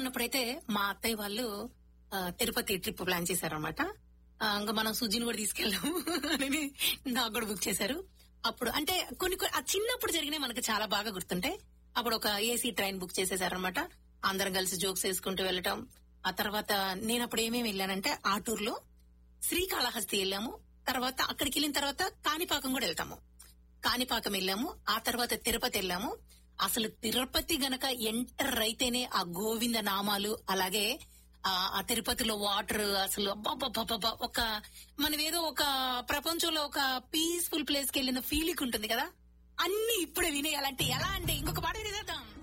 ఉన్నప్పుడైతే మా అత్తయ్య వాళ్ళు ఆ, తిరుపతి ట్రిప్ ప్లాన్ చేశారనమాట ఇంకా మనం సుజిని కూడా తీసుకెళ్ళాము అని నాకు కూడా బుక్ చేశారు అప్పుడు అంటే కొన్ని కొన్ని- ఆ చిన్నప్పుడు జరిగినాయి మనకు చాలా బాగా గుర్తుంటాయి అప్పుడు ఒక ఏసీ ట్రైన్ బుక్ చేసేసారనమాట అందరం కలిసి జోక్స్ వేసుకుంటూ వెళ్ళటం ఆ తర్వాత నేను అప్పుడు ఏమేమి వెళ్ళానంటే ఆటూరులో శ్రీకాళహస్తి వెళ్ళాము తర్వాత అక్కడికి వెళ్ళిన తర్వాత కాణిపాకం కూడా వెళ్తాము కాణిపాకం వెళ్ళాము ఆ తర్వాత తిరుపతి వెళ్ళాము అసలు తిరుపతి గనక ఎంటర్ అయితేనే ఆ గోవింద నామాలు అలాగే ఆ ఆ తిరుపతిలో వాటర్ అసలు అబ్బబ్బబ్బబ్బబ్బా ఒక మనం ఏదో ఒక ప్రపంచంలో ఒక పీస్ఫుల్ ప్లేస్ కి వెళ్ళిన ఫీలింగ్ ఉంటుంది కదా అన్ని ఇప్పుడే వినేయాలంటే ఎలా అంటే ఇంకొక పాట వినేద్దాం